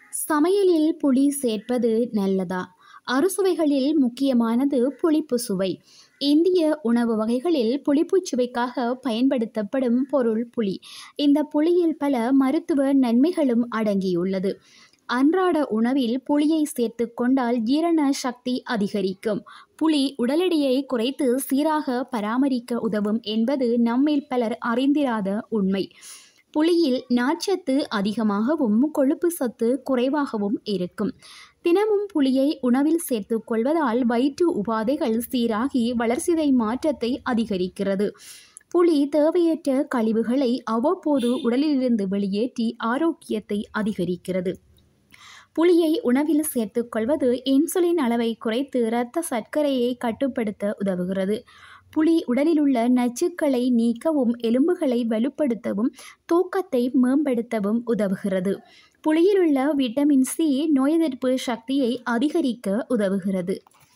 சமையலில் புளி சேர்ப்பது நல்லதா அறுசுவைகளில் முக்கியமானது புளிப்பு சுவை இந்திய உணவு வகைகளில் புளிப்புச் சுவைக்காக பயன்படுத்தப்படும் பொருள் புளி இந்த புளியில் பல மருத்துவ நன்மைகளும் அடங்கியுள்ளது அன்றாட உணவில் புளியை சேர்த்து கொண்டால் ஜீரண சக்தி அதிகரிக்கும் புளி உடல் எடையை குறைத்து சீராக பராமரிக்க உதவும் என்பது நம்மில் பலர் அறிந்திராத உண்மை புளியில் நார்ச்சத்து அதிகமாகவும் கொழுப்பு சத்து குறைவாகவும் இருக்கும் தினமும் புளியை உணவில் சேர்த்துக் கொள்வதால் வயிற்று உபாதைகள் சீராகி வளர்சிதை மாற்றத்தை அதிகரிக்கிறது புளி தேவையற்ற கழிவுகளை அவ்வப்போது உடலிலிருந்து வெளியேற்றி ஆரோக்கியத்தை அதிகரிக்கிறது புளியை உணவில் சேர்த்துக்கொள்வது இன்சுலின் அளவை குறைத்து இரத்த சர்க்கரையை கட்டுப்படுத்த உதவுகிறது புளி உடலில் உள்ள நச்சுக்களை நீக்கவும் எலும்புகளை வலுப்படுத்தவும் தூக்கத்தை மேம்படுத்தவும் உதவுகிறது புளியிலுள்ள விட்டமின் சி நோய் எதிர்ப்பு சக்தியை அதிகரிக்க உதவுகிறது